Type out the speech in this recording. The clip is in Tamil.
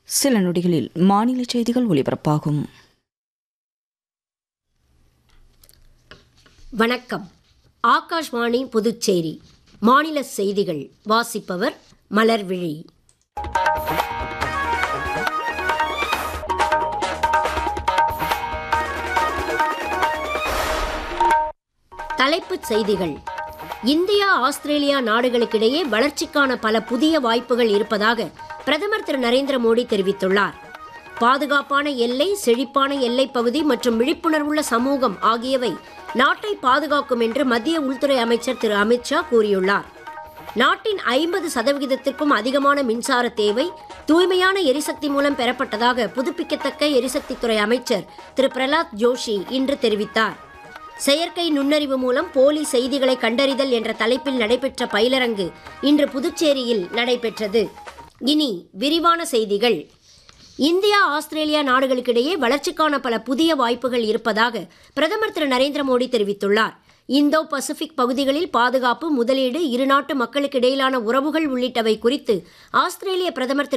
சில நொடிகளில் மாநில செய்திகள் ஒலிபரப்பாகும் வணக்கம் ஆகாஷ்வாணி புதுச்சேரி மாநில செய்திகள் வாசிப்பவர் மலர்விழி தலைப்புச் செய்திகள் இந்தியா ஆஸ்திரேலியா நாடுகளுக்கிடையே வளர்ச்சிக்கான பல புதிய வாய்ப்புகள் இருப்பதாக பிரதமர் திரு நரேந்திர மோடி தெரிவித்துள்ளார் பாதுகாப்பான எல்லை செழிப்பான எல்லைப் பகுதி மற்றும் விழிப்புணர்வுள்ள சமூகம் ஆகியவை நாட்டை பாதுகாக்கும் என்று மத்திய உள்துறை அமைச்சர் திரு அமித்ஷா கூறியுள்ளார் நாட்டின் ஐம்பது சதவிகிதத்திற்கும் அதிகமான மின்சார தேவை தூய்மையான எரிசக்தி மூலம் பெறப்பட்டதாக புதுப்பிக்கத்தக்க எரிசக்தித்துறை அமைச்சர் திரு பிரலாத் ஜோஷி இன்று தெரிவித்தார் செயற்கை நுண்ணறிவு மூலம் போலி செய்திகளை கண்டறிதல் என்ற தலைப்பில் நடைபெற்ற பயிலரங்கு இன்று புதுச்சேரியில் நடைபெற்றது இனி விரிவான செய்திகள் இந்தியா ஆஸ்திரேலியா நாடுகளுக்கிடையே வளர்ச்சிக்கான பல புதிய வாய்ப்புகள் இருப்பதாக பிரதமர் திரு நரேந்திர மோடி தெரிவித்துள்ளார் இந்தோ பசிபிக் பகுதிகளில் பாதுகாப்பு முதலீடு இருநாட்டு மக்களுக்கு இடையிலான உறவுகள் உள்ளிட்டவை குறித்து ஆஸ்திரேலிய பிரதமர் திரு